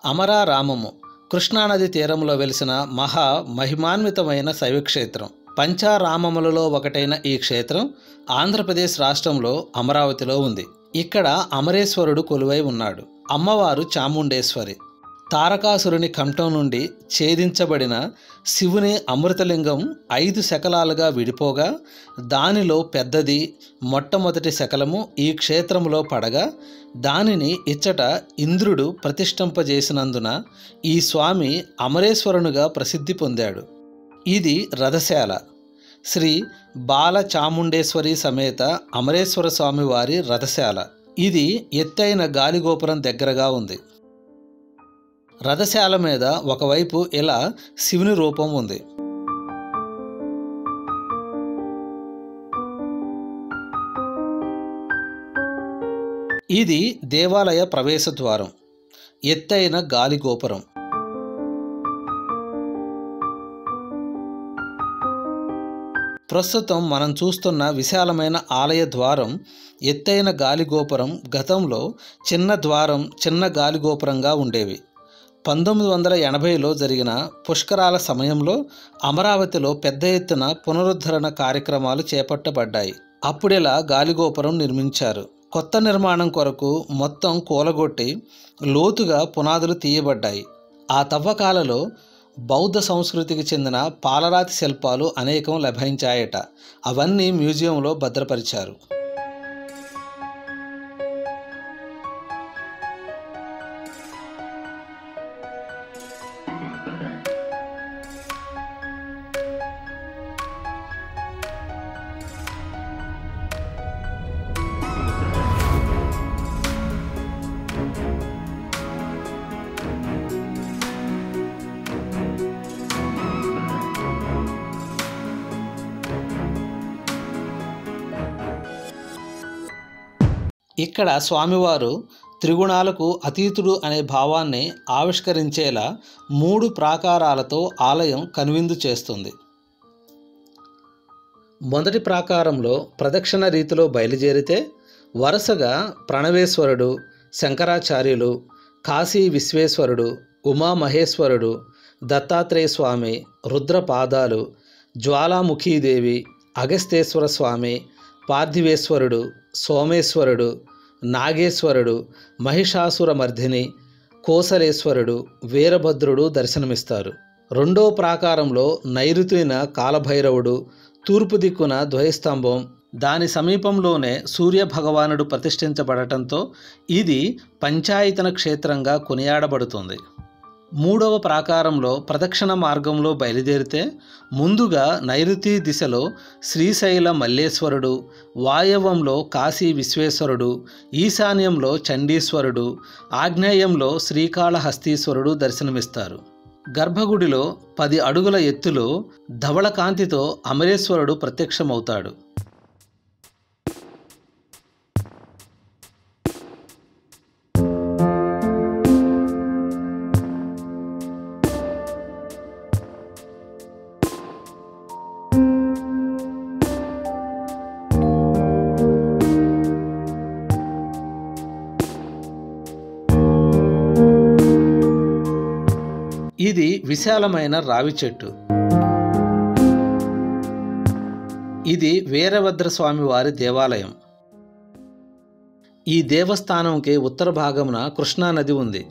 అమరారామము కృష్ణానది తీరంలో వెలిసిన మహా మహిమాన్వితమైన శైవక్షేత్రం పంచారామములలో ఒకటైన ఈ క్షేత్రం ఆంధ్రప్రదేశ్ రాష్ట్రంలో అమరావతిలో ఉంది ఇక్కడ అమరేశ్వరుడు కొలువై ఉన్నాడు అమ్మవారు చాముండేశ్వరి తారకాసురుని కంఠం నుండి ఛేదించబడిన శివుని అమృతలింగం ఐదు శకలాలుగా విడిపోగా దానిలో పెద్దది మొట్టమొదటి శకలము ఈ క్షేత్రములో పడగా దానిని ఇచ్చట ఇంద్రుడు ప్రతిష్ఠింపజేసినందున ఈ స్వామి అమరేశ్వరునిగా ప్రసిద్ధి పొందాడు ఇది రథశాల శ్రీ బాల చాముండేశ్వరి సమేత అమరేశ్వర స్వామి వారి రథశాల ఇది ఎత్తైన గాలిగోపురం దగ్గరగా ఉంది రథశాల మీద ఒకవైపు ఇలా శివుని రూపం ఉంది ఇది దేవాలయ ప్రవేశ ద్వారం ఎత్తైన గాలి గోపురం ప్రస్తుతం మనం చూస్తున్న విశాలమైన ఆలయ ద్వారం ఎత్తైన గాలి గోపురం గతంలో చిన్న ద్వారం చిన్న గాలి గోపురంగా ఉండేవి పంతొమ్మిది వందల ఎనభైలో జరిగిన పుష్కరాల సమయంలో అమరావతిలో పెద్ద ఎత్తున పునరుద్ధరణ కార్యక్రమాలు చేపట్టబడ్డాయి అప్పుడిలా గాలిగోపురం నిర్మించారు కొత్త నిర్మాణం కొరకు మొత్తం కూలగొట్టి లోతుగా పునాదులు తీయబడ్డాయి ఆ తవ్వకాలలో బౌద్ధ సంస్కృతికి చెందిన పాలరాతి శిల్పాలు అనేకం లభించాయట అవన్నీ మ్యూజియంలో భద్రపరిచారు ఇక్కడ స్వామివారు త్రిగుణాలకు అతీతుడు అనే భావాన్ని ఆవిష్కరించేలా మూడు ప్రాకారాలతో ఆలయం కనువిందు చేస్తుంది మొదటి ప్రాకారంలో ప్రదక్షిణ రీతిలో బయలుదేరితే వరుసగా ప్రణవేశ్వరుడు శంకరాచార్యులు కాశీ విశ్వేశ్వరుడు ఉమామహేశ్వరుడు దత్తాత్రేయ స్వామి రుద్రపాదాలు జ్వాలాముఖీదేవి అగస్తేశ్వర స్వామి పార్థివేశ్వరుడు సోమేశ్వరుడు నాగేశ్వరుడు మహిషాసురమర్ధిని కోసలేశ్వరుడు వీరభద్రుడు దర్శనమిస్తారు రెండో ప్రాకారంలో నైరుతిన కాలభైరవుడు తూర్పు దిక్కున ధ్వజస్తంభం దాని సమీపంలోనే సూర్య భగవానుడు ప్రతిష్ఠించబడటంతో ఇది పంచాయతన క్షేత్రంగా కొనియాడబడుతుంది మూడవ ప్రాకారంలో ప్రదక్షిణ మార్గంలో బయలుదేరితే ముందుగా నైరుతి దిశలో శ్రీశైల మల్లేశ్వరుడు వాయవంలో కాశీ విశ్వేశ్వరుడు ఈశాన్యంలో చండీశ్వరుడు ఆగ్నేయంలో శ్రీకాళహస్తీశ్వరుడు దర్శనమిస్తారు గర్భగుడిలో పది అడుగుల ఎత్తులో ధవళ కాంతితో అమరేశ్వరుడు ప్రత్యక్షమవుతాడు ఇది విశాలమైన రావి చెట్టు ఇది వీరభద్ర స్వామి వారి దేవాలయం ఈ దేవస్థానంకి ఉత్తర భాగమున కృష్ణా నది ఉంది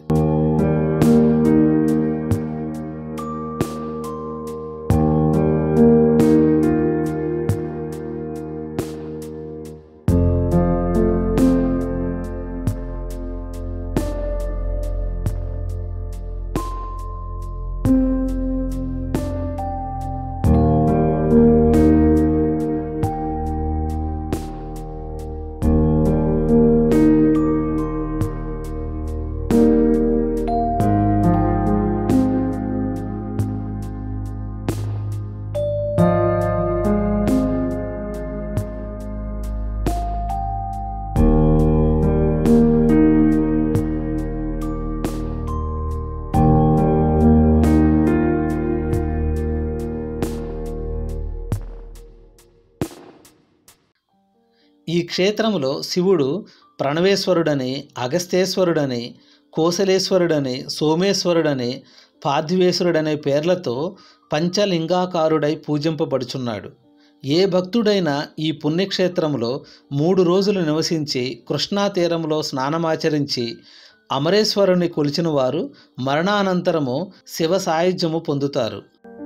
ఈ క్షేత్రములో శివుడు ప్రణవేశ్వరుడని అగస్తేశ్వరుడని కోసలేశ్వరుడని సోమేశ్వరుడని పార్థివేశ్వరుడనే పేర్లతో పంచలింగాకారుడై పూజింపబడుచున్నాడు ఏ భక్తుడైనా ఈ పుణ్యక్షేత్రంలో మూడు రోజులు నివసించి కృష్ణా తీరంలో స్నానమాచరించి అమరేశ్వరుని కొలిచిన వారు మరణానంతరము శివ సాయుధ్యము పొందుతారు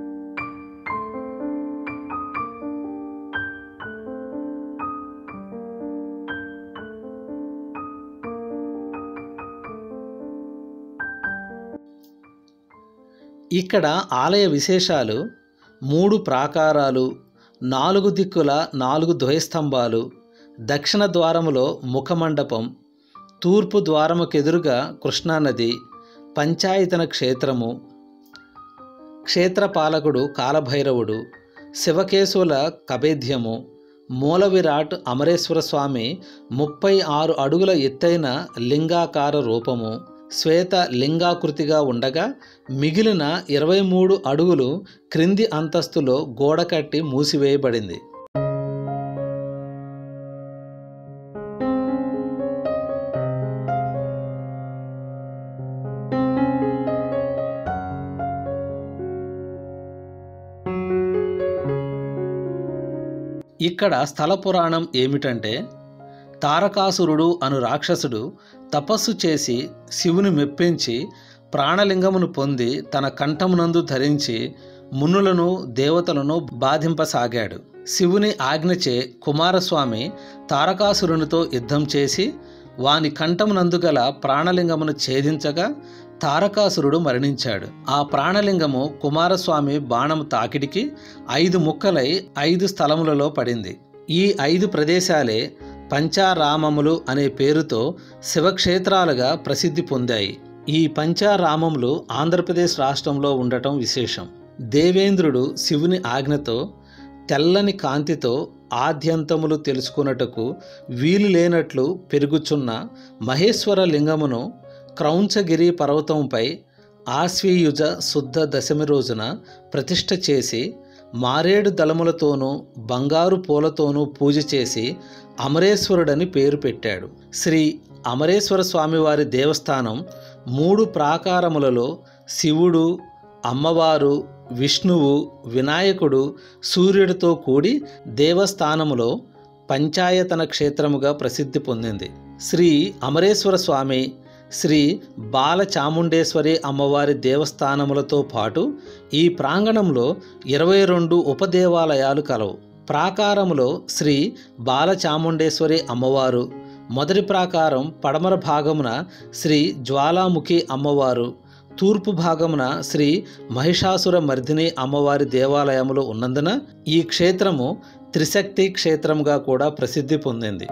ఇక్కడ ఆలయ విశేషాలు మూడు ప్రాకారాలు నాలుగు దిక్కుల నాలుగు ధ్వజస్తంభాలు దక్షిణ ద్వారములో ముఖమండపం తూర్పు ద్వారముకెదురుగా కృష్ణానది పంచాయతన క్షేత్రము క్షేత్రపాలకుడు కాలభైరవుడు శివకేశవుల కభేద్యము మూల విరాట్ అమరేశ్వర స్వామి ముప్పై ఆరు అడుగుల ఎత్తైన లింగాకార రూపము శ్వేత లింగాకృతిగా ఉండగా మిగిలిన ఇరవై మూడు అడుగులు క్రింది అంతస్తులో గోడ కట్టి మూసివేయబడింది ఇక్కడ స్థల పురాణం ఏమిటంటే తారకాసురుడు అను రాక్షసుడు తపస్సు చేసి శివుని మెప్పించి ప్రాణలింగమును పొంది తన కంఠమునందు ధరించి మునులను దేవతలను బాధింపసాగాడు శివుని ఆజ్ఞచే కుమారస్వామి తారకాసురునితో యుద్ధం చేసి వాని కంఠమునందు గల ప్రాణలింగమును ఛేదించగా తారకాసురుడు మరణించాడు ఆ ప్రాణలింగము కుమారస్వామి బాణం తాకిడికి ఐదు ముక్కలై ఐదు స్థలములలో పడింది ఈ ఐదు ప్రదేశాలే పంచారామములు అనే పేరుతో శివక్షేత్రాలుగా ప్రసిద్ధి పొందాయి ఈ పంచారామములు ఆంధ్రప్రదేశ్ రాష్ట్రంలో ఉండటం విశేషం దేవేంద్రుడు శివుని ఆజ్ఞతో తెల్లని కాంతితో ఆద్యంతములు తెలుసుకున్నటకు వీలు లేనట్లు పెరుగుచున్న మహేశ్వర లింగమును క్రౌంచగిరి పర్వతంపై ఆశ్వీయుజ శుద్ధ దశమి రోజున ప్రతిష్ఠ చేసి మారేడు దళములతోనూ బంగారు పూలతోనూ పూజ చేసి అమరేశ్వరుడని పేరు పెట్టాడు శ్రీ అమరేశ్వర స్వామివారి దేవస్థానం మూడు ప్రాకారములలో శివుడు అమ్మవారు విష్ణువు వినాయకుడు సూర్యుడితో కూడి దేవస్థానములో పంచాయతన క్షేత్రముగా ప్రసిద్ధి పొందింది శ్రీ అమరేశ్వర స్వామి శ్రీ బాలచాముండేశ్వరి అమ్మవారి దేవస్థానములతో పాటు ఈ ప్రాంగణంలో ఇరవై రెండు ఉపదేవాలయాలు కలవు ప్రాకారములో శ్రీ బాలచాముండేశ్వరి అమ్మవారు మొదటి ప్రాకారం పడమర భాగమున శ్రీ జ్వాలాముఖి అమ్మవారు తూర్పు భాగమున శ్రీ మహిషాసుర మర్దిని అమ్మవారి దేవాలయములు ఉన్నందున ఈ క్షేత్రము త్రిశక్తి క్షేత్రముగా కూడా ప్రసిద్ధి పొందింది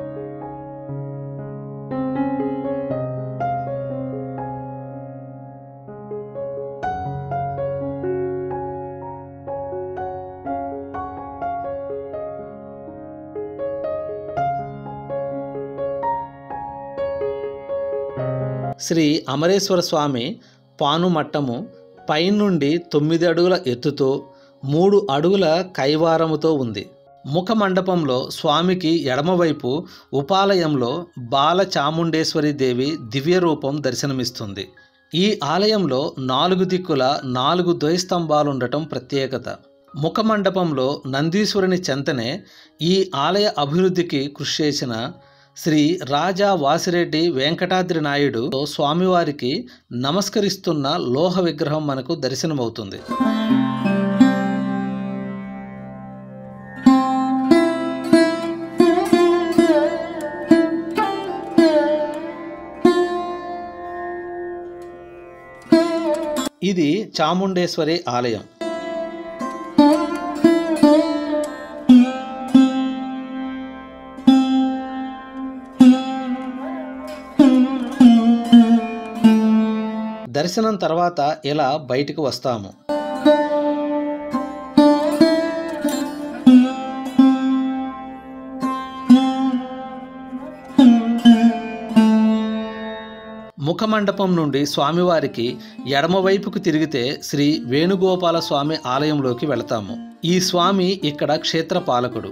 శ్రీ అమరేశ్వర స్వామి పానుమట్టము పైనుండి తొమ్మిది అడుగుల ఎత్తుతో మూడు అడుగుల కైవారముతో ఉంది ముఖ మండపంలో స్వామికి ఎడమవైపు ఉపాలయంలో బాల చాముండేశ్వరి దేవి దివ్య రూపం దర్శనమిస్తుంది ఈ ఆలయంలో నాలుగు దిక్కుల నాలుగు ద్వైస్తంభాలుండటం ప్రత్యేకత ముఖ మండపంలో నందీశ్వరుని చెంతనే ఈ ఆలయ అభివృద్ధికి కృషి చేసిన శ్రీ రాజా వాసిరెడ్డి వెంకటాద్రి నాయుడు స్వామివారికి నమస్కరిస్తున్న లోహ విగ్రహం మనకు దర్శనమవుతుంది ఇది చాముండేశ్వరి ఆలయం దర్శనం తర్వాత ఇలా బయటకు వస్తాము ముఖమండపం నుండి స్వామివారికి ఎడమవైపుకు తిరిగితే శ్రీ వేణుగోపాల స్వామి ఆలయంలోకి వెళతాము ఈ స్వామి ఇక్కడ క్షేత్రపాలకుడు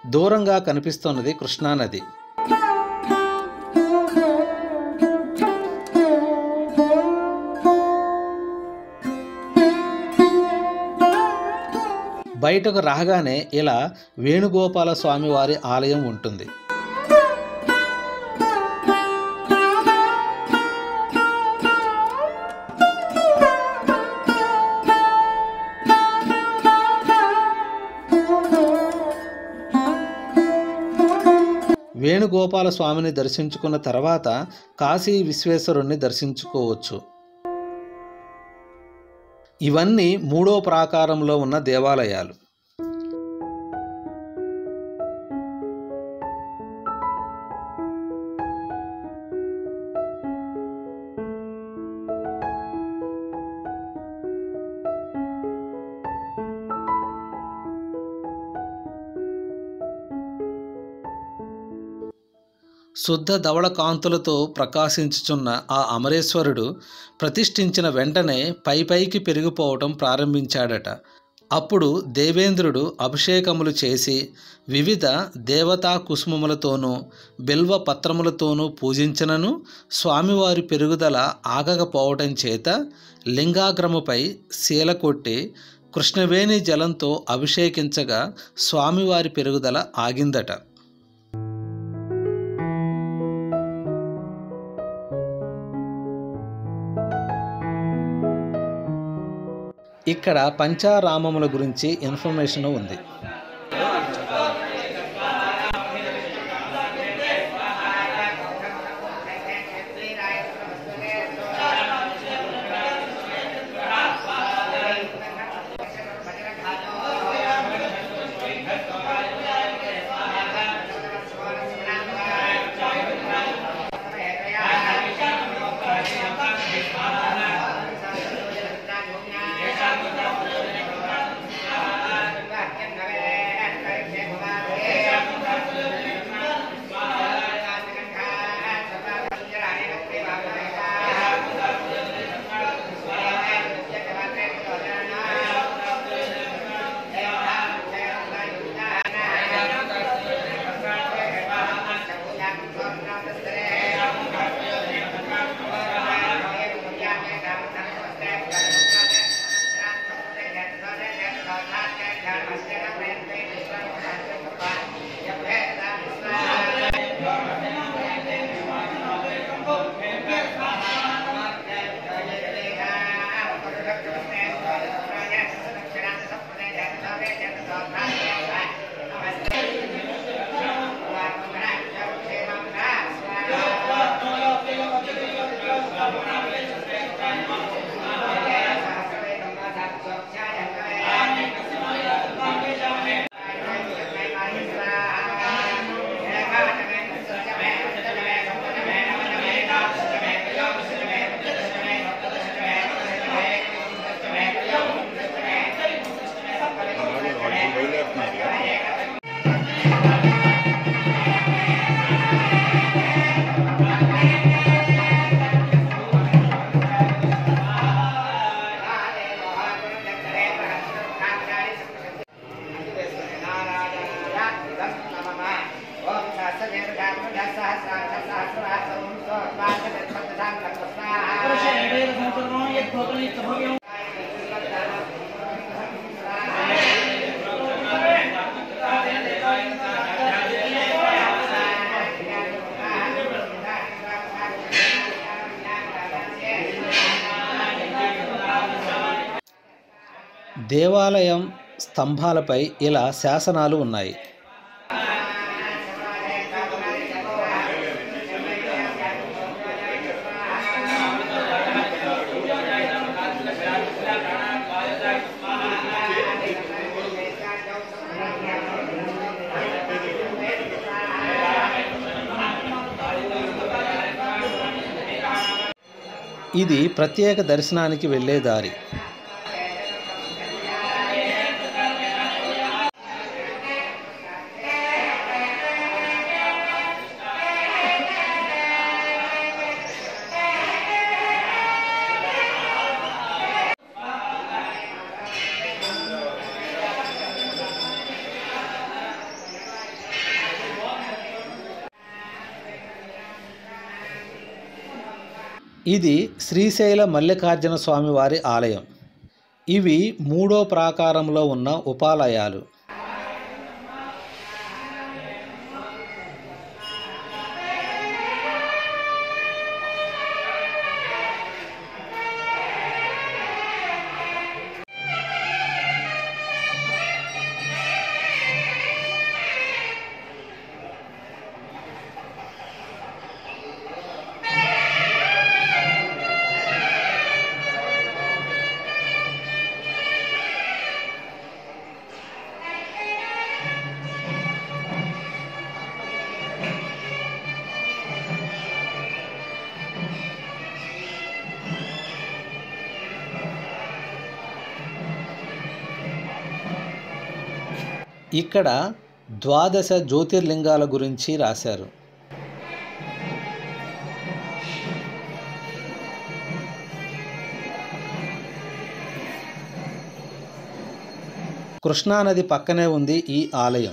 దూరంగా కనిపిస్తున్నది కృష్ణానది బయటకు రాగానే ఇలా వేణుగోపాల స్వామి వారి ఆలయం ఉంటుంది వేణుగోపాల స్వామిని దర్శించుకున్న తర్వాత కాశీ విశ్వేశ్వరుణ్ణి దర్శించుకోవచ్చు ఇవన్నీ మూడో ప్రాకారంలో ఉన్న దేవాలయాలు శుద్ధ ధవళ కాంతులతో ప్రకాశించుచున్న ఆ అమరేశ్వరుడు ప్రతిష్ఠించిన వెంటనే పై పైకి పెరిగిపోవటం ప్రారంభించాడట అప్పుడు దేవేంద్రుడు అభిషేకములు చేసి వివిధ దేవతా కుసుమములతోనూ బిల్వ పత్రములతోనూ పూజించినను స్వామివారి పెరుగుదల ఆగకపోవటం చేత లింగాగ్రముపై శీల కొట్టి కృష్ణవేణి జలంతో అభిషేకించగా స్వామివారి పెరుగుదల ఆగిందట ఇక్కడ పంచారామముల గురించి ఇన్ఫర్మేషన్ ఉంది దేవాలయం స్తంభాలపై ఇలా శాసనాలు ఉన్నాయి ఇది ప్రత్యేక దర్శనానికి వెళ్ళే దారి ఇది శ్రీశైల మల్లికార్జున స్వామి వారి ఆలయం ఇవి మూడో ప్రాకారంలో ఉన్న ఉపాలయాలు ఇక్కడ ద్వాదశ జ్యోతిర్లింగాల గురించి రాశారు కృష్ణానది పక్కనే ఉంది ఈ ఆలయం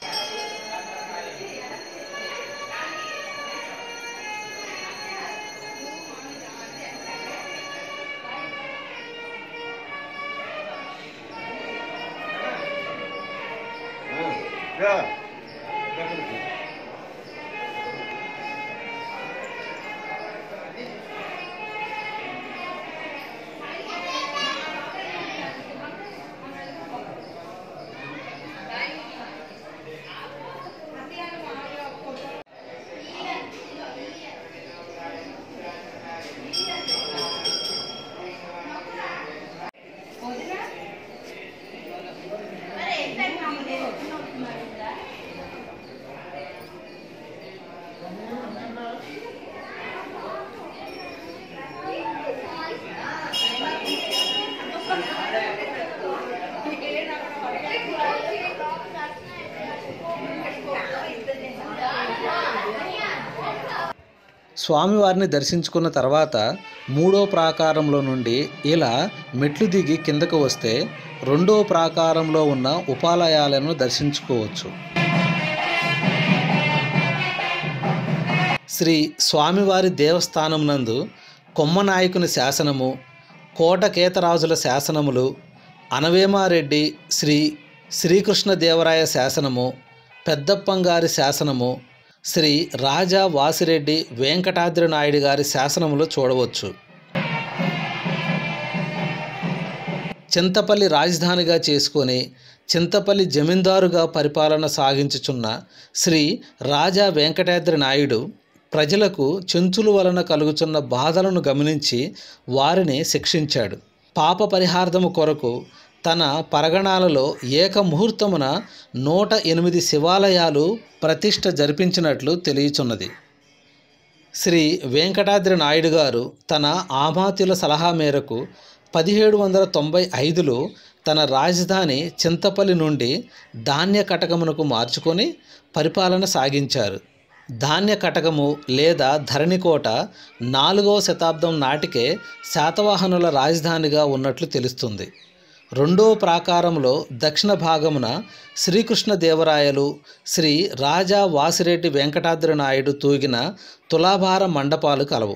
స్వామివారిని దర్శించుకున్న తర్వాత మూడో ప్రాకారంలో నుండి ఇలా మెట్లు దిగి కిందకు వస్తే రెండో ప్రాకారంలో ఉన్న ఉపాలయాలను దర్శించుకోవచ్చు శ్రీ స్వామివారి దేవస్థానం నందు కొమ్మనాయకుని శాసనము కోటకేతరాజుల శాసనములు అనవేమారెడ్డి శ్రీ శ్రీకృష్ణదేవరాయ శాసనము పెద్దప్పంగారి శాసనము శ్రీ రాజా వాసిరెడ్డి వెంకటాద్రి నాయుడు గారి శాసనములు చూడవచ్చు చింతపల్లి రాజధానిగా చేసుకొని చింతపల్లి జమీందారుగా పరిపాలన సాగించుచున్న శ్రీ రాజా వెంకటాద్రి నాయుడు ప్రజలకు చెంచుల వలన కలుగుచున్న బాధలను గమనించి వారిని శిక్షించాడు పాప పరిహార్థము కొరకు తన పరగణాలలో ఏక ముహూర్తమున నూట ఎనిమిది శివాలయాలు ప్రతిష్ఠ జరిపించినట్లు తెలియచున్నది శ్రీ వెంకటాద్రి నాయుడు గారు తన ఆమాత్యుల సలహా మేరకు పదిహేడు వందల తొంభై ఐదులో తన రాజధాని చింతపల్లి నుండి ధాన్య కటకమునకు మార్చుకొని పరిపాలన సాగించారు ధాన్య కటకము లేదా ధరణికోట నాలుగవ శతాబ్దం నాటికే శాతవాహనుల రాజధానిగా ఉన్నట్లు తెలుస్తుంది రెండో ప్రాకారంలో దక్షిణ భాగమున శ్రీకృష్ణదేవరాయలు శ్రీ రాజా వాసిరెడ్డి వెంకటాద్రి నాయుడు తూగిన తులాభార మండపాలు కలవు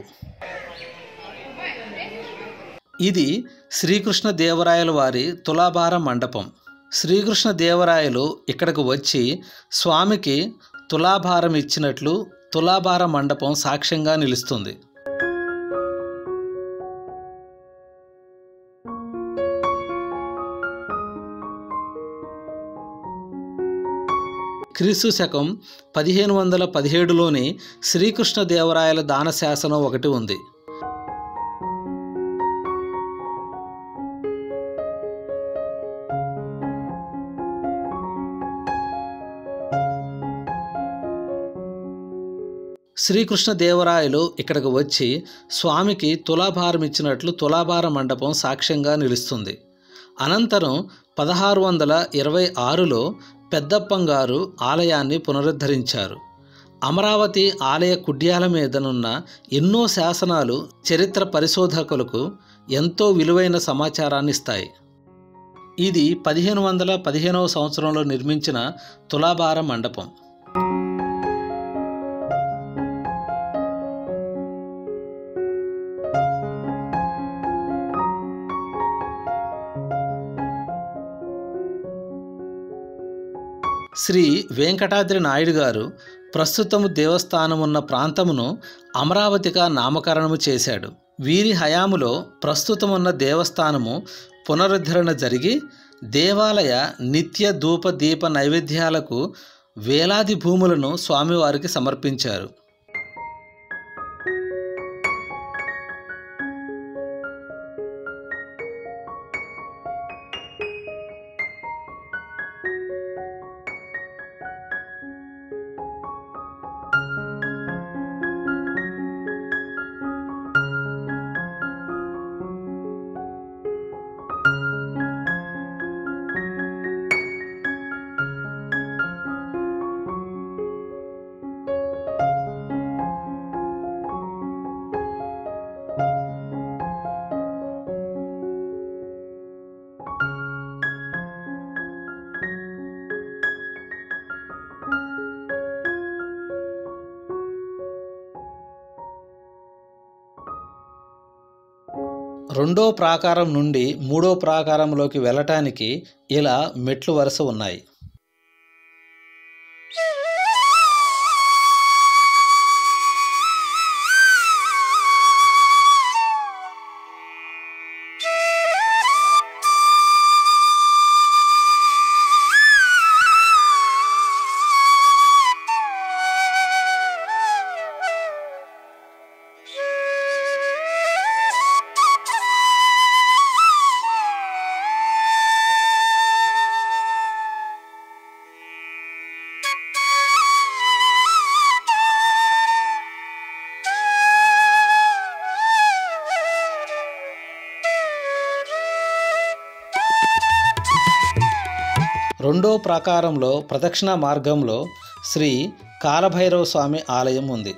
ఇది శ్రీకృష్ణదేవరాయల వారి తులాభార మండపం శ్రీకృష్ణదేవరాయలు ఇక్కడికి వచ్చి స్వామికి తులాభారం ఇచ్చినట్లు తులాభార మండపం సాక్ష్యంగా నిలుస్తుంది క్రీస్తు శకం పదిహేను వందల పదిహేడులోని శ్రీకృష్ణదేవరాయల దాన శాసనం ఒకటి ఉంది శ్రీకృష్ణదేవరాయలు ఇక్కడికి వచ్చి స్వామికి తులాభారం ఇచ్చినట్లు తులాభార మండపం సాక్ష్యంగా నిలుస్తుంది అనంతరం పదహారు వందల ఇరవై ఆరులో పెద్దప్పంగారు ఆలయాన్ని పునరుద్ధరించారు అమరావతి ఆలయ కుడ్యాల మీదనున్న ఎన్నో శాసనాలు చరిత్ర పరిశోధకులకు ఎంతో విలువైన సమాచారాన్ని ఇస్తాయి ఇది పదిహేను వందల పదిహేనవ సంవత్సరంలో నిర్మించిన తులాభార మండపం శ్రీ వెంకటాద్రి నాయుడు గారు ప్రస్తుతము దేవస్థానం ఉన్న ప్రాంతమును అమరావతిగా నామకరణము చేశాడు వీరి హయాములో ప్రస్తుతమున్న దేవస్థానము పునరుద్ధరణ జరిగి దేవాలయ నిత్య ధూప దీప నైవేద్యాలకు వేలాది భూములను స్వామివారికి సమర్పించారు రెండో ప్రాకారం నుండి మూడో ప్రాకారంలోకి వెళ్ళటానికి ఇలా మెట్లు వరుస ఉన్నాయి రెండో ప్రాకారంలో ప్రదక్షిణ మార్గంలో శ్రీ కాలభైరవ స్వామి ఆలయం ఉంది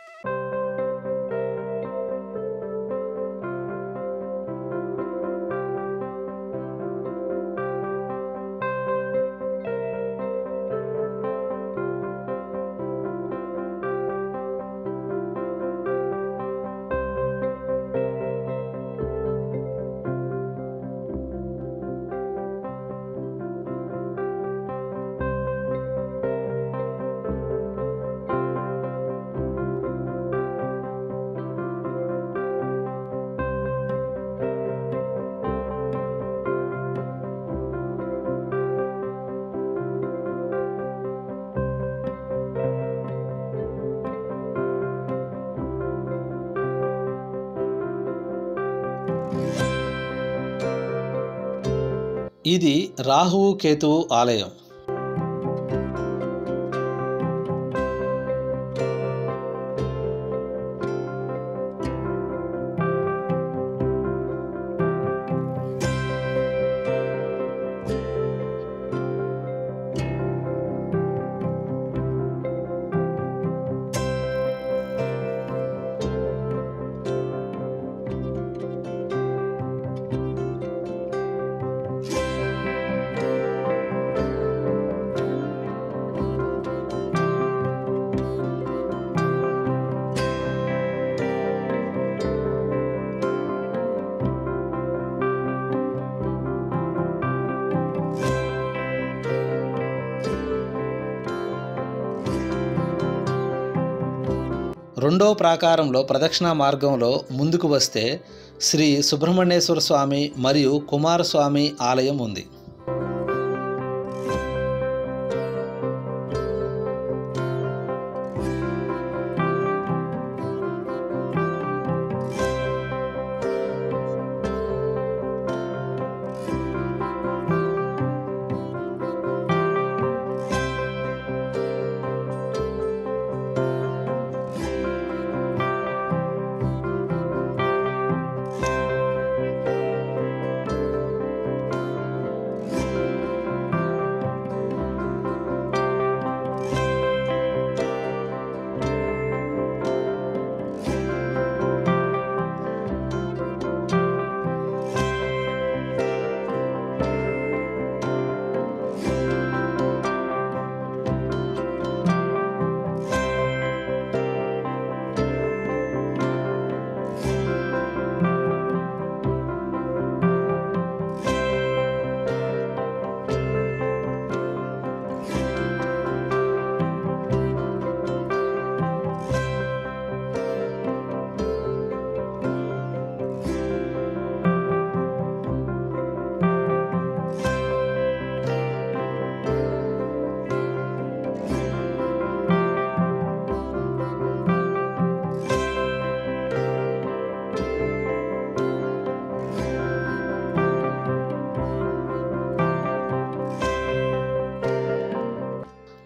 ఇది రాహువు కేతువు ఆలయం రెండో ప్రాకారంలో ప్రదక్షిణ మార్గంలో ముందుకు వస్తే శ్రీ సుబ్రహ్మణ్యేశ్వర స్వామి మరియు కుమారస్వామి ఆలయం ఉంది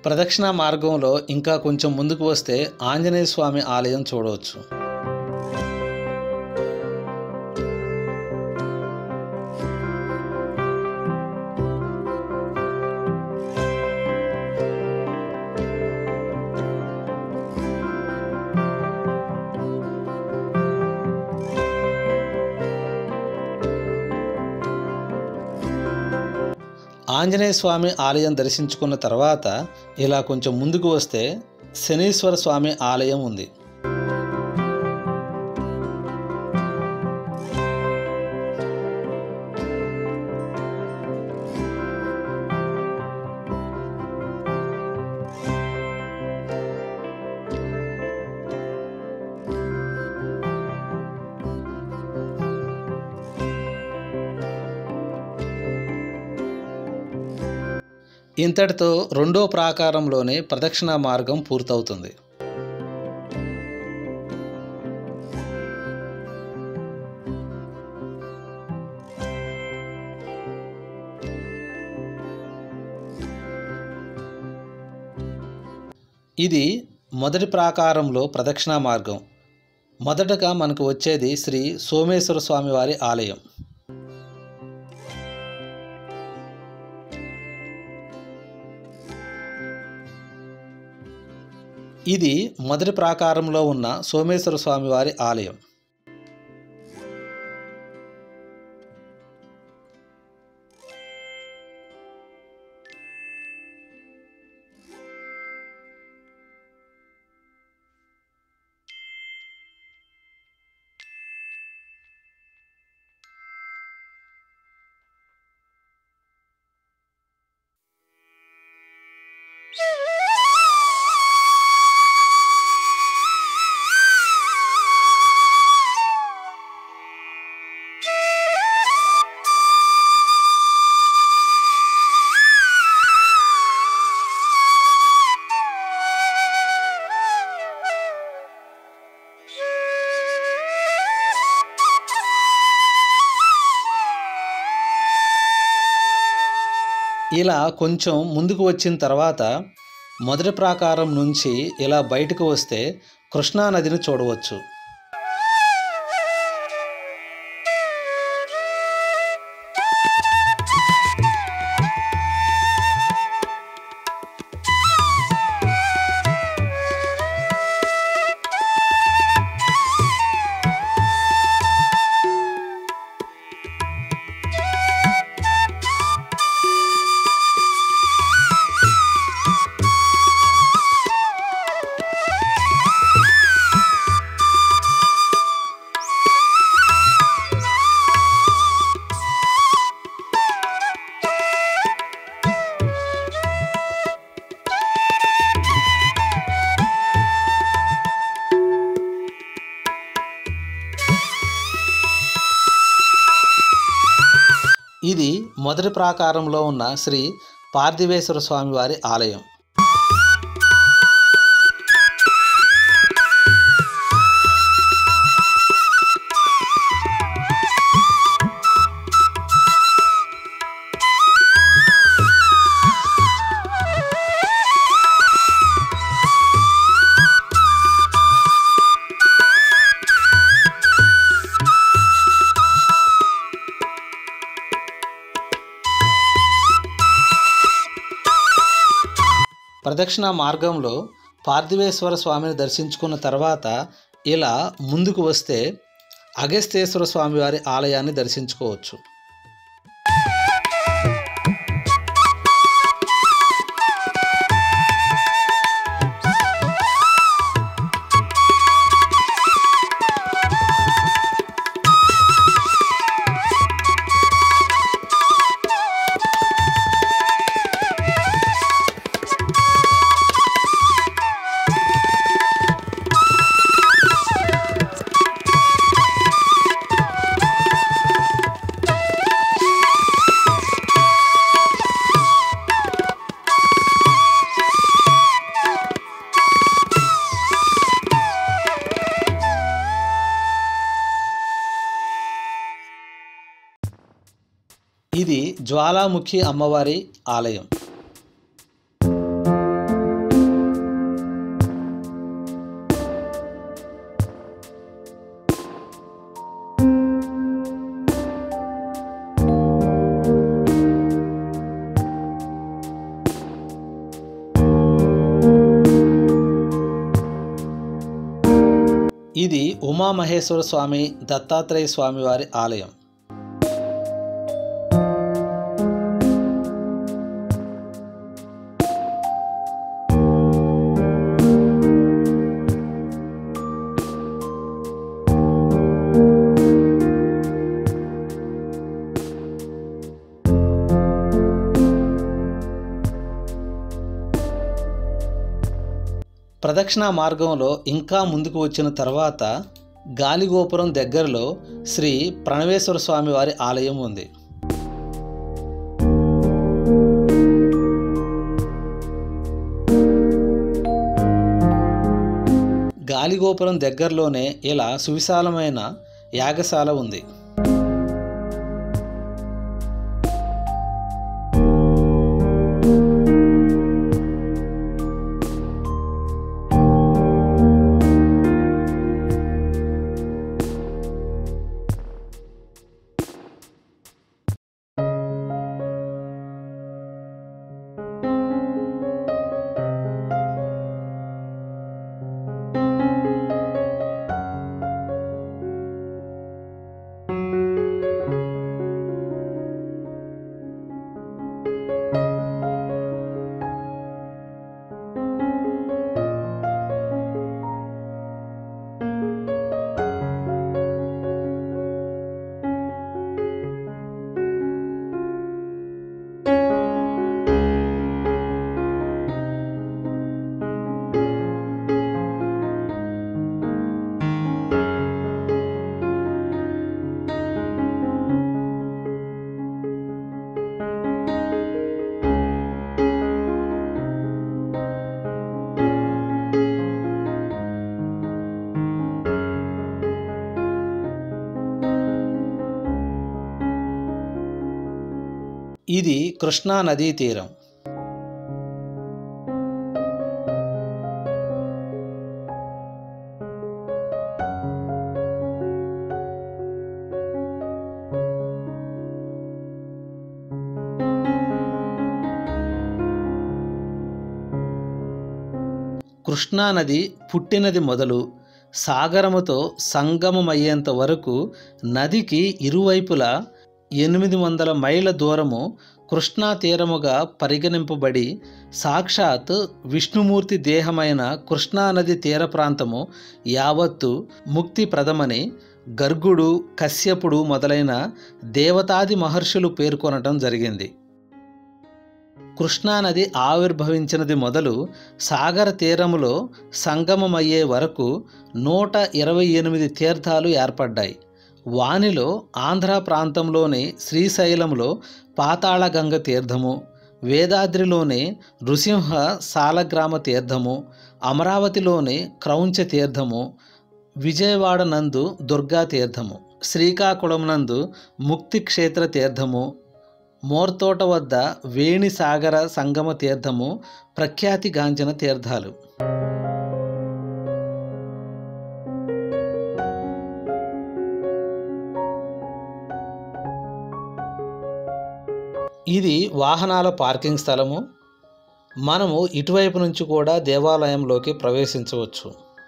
ప్రదక్షిణ మార్గంలో ఇంకా కొంచెం ముందుకు వస్తే ఆంజనేయ స్వామి ఆలయం చూడవచ్చు ఆంజనేయ స్వామి ఆలయం దర్శించుకున్న తర్వాత ఇలా కొంచెం ముందుకు వస్తే శనీశ్వర స్వామి ఆలయం ఉంది ఇంతటితో రెండో ప్రాకారంలోనే ప్రదక్షిణ మార్గం పూర్తవుతుంది ఇది మొదటి ప్రాకారంలో ప్రదక్షిణ మార్గం మొదటగా మనకు వచ్చేది శ్రీ సోమేశ్వర స్వామి వారి ఆలయం ఇది మొదటి ప్రాకారంలో ఉన్న సోమేశ్వర స్వామి వారి ఆలయం ఇలా కొంచెం ముందుకు వచ్చిన తర్వాత మొదటి ప్రాకారం నుంచి ఇలా బయటకు వస్తే కృష్ణా నదిని చూడవచ్చు ఇది మొదటి ప్రాకారంలో ఉన్న శ్రీ పార్థివేశ్వర స్వామి వారి ఆలయం ప్రదక్షిణ మార్గంలో పార్థివేశ్వర స్వామిని దర్శించుకున్న తర్వాత ఇలా ముందుకు వస్తే అగస్తేశ్వర స్వామి వారి ఆలయాన్ని దర్శించుకోవచ్చు ఇది జ్వాలాముఖి అమ్మవారి ఆలయం ఇది ఉమామహేశ్వర స్వామి దత్తాత్రేయ స్వామి వారి ఆలయం ప్రదక్షిణ మార్గంలో ఇంకా ముందుకు వచ్చిన తర్వాత గాలిగోపురం దగ్గరలో శ్రీ ప్రణవేశ్వర స్వామి వారి ఆలయం ఉంది గాలిగోపురం దగ్గరలోనే ఇలా సువిశాలమైన యాగశాల ఉంది ఇది కృష్ణా నదీ తీరం కృష్ణానది పుట్టినది మొదలు సాగరముతో సంగమమయ్యేంత వరకు నదికి ఇరువైపులా ఎనిమిది వందల మైళ్ళ దూరము కృష్ణా తీరముగా పరిగణింపబడి సాక్షాత్ విష్ణుమూర్తి దేహమైన కృష్ణానది తీర ప్రాంతము యావత్తు ముక్తిప్రదమని గర్గుడు కశ్యపుడు మొదలైన దేవతాది మహర్షులు పేర్కొనటం జరిగింది కృష్ణానది ఆవిర్భవించినది మొదలు సాగర తీరములో సంగమమయ్యే వరకు నూట ఇరవై ఎనిమిది తీర్థాలు ఏర్పడ్డాయి వానిలో ఆంధ్ర ప్రాంతంలోని శ్రీశైలంలో పాతాళగంగ తీర్థము వేదాద్రిలోని నృసింహ సాలగ్రామ తీర్థము అమరావతిలోని క్రౌంచ తీర్థము విజయవాడ నందు దుర్గా తీర్థము శ్రీకాకుళం నందు ముక్తి క్షేత్ర తీర్థము మోర్తోట వద్ద వేణి సాగర సంగమ తీర్థము ప్రఖ్యాతిగాంచిన తీర్థాలు ఇది వాహనాల పార్కింగ్ స్థలము మనము ఇటువైపు నుంచి కూడా దేవాలయంలోకి ప్రవేశించవచ్చు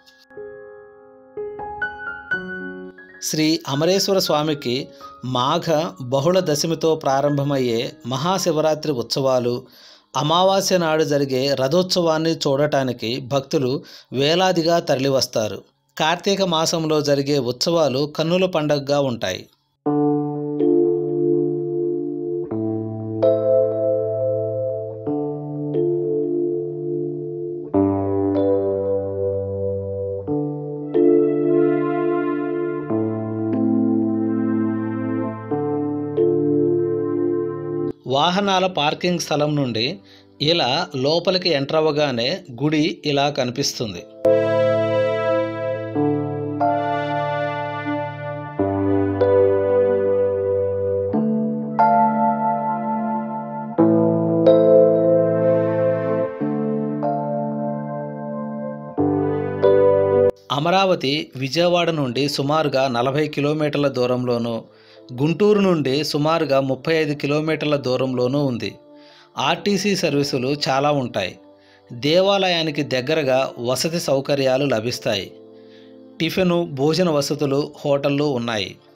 శ్రీ అమరేశ్వర స్వామికి మాఘ బహుళ దశమితో ప్రారంభమయ్యే మహాశివరాత్రి ఉత్సవాలు అమావాస్య నాడు జరిగే రథోత్సవాన్ని చూడటానికి భక్తులు వేలాదిగా తరలివస్తారు కార్తీక మాసంలో జరిగే ఉత్సవాలు కన్నుల పండగగా ఉంటాయి వాహనాల పార్కింగ్ స్థలం నుండి ఇలా లోపలికి ఎంటర్ అవ్వగానే గుడి ఇలా కనిపిస్తుంది అమరావతి విజయవాడ నుండి సుమారుగా నలభై కిలోమీటర్ల దూరంలోనూ గుంటూరు నుండి సుమారుగా ముప్పై ఐదు కిలోమీటర్ల దూరంలోనూ ఉంది ఆర్టీసీ సర్వీసులు చాలా ఉంటాయి దేవాలయానికి దగ్గరగా వసతి సౌకర్యాలు లభిస్తాయి టిఫిను భోజన వసతులు హోటళ్ళు ఉన్నాయి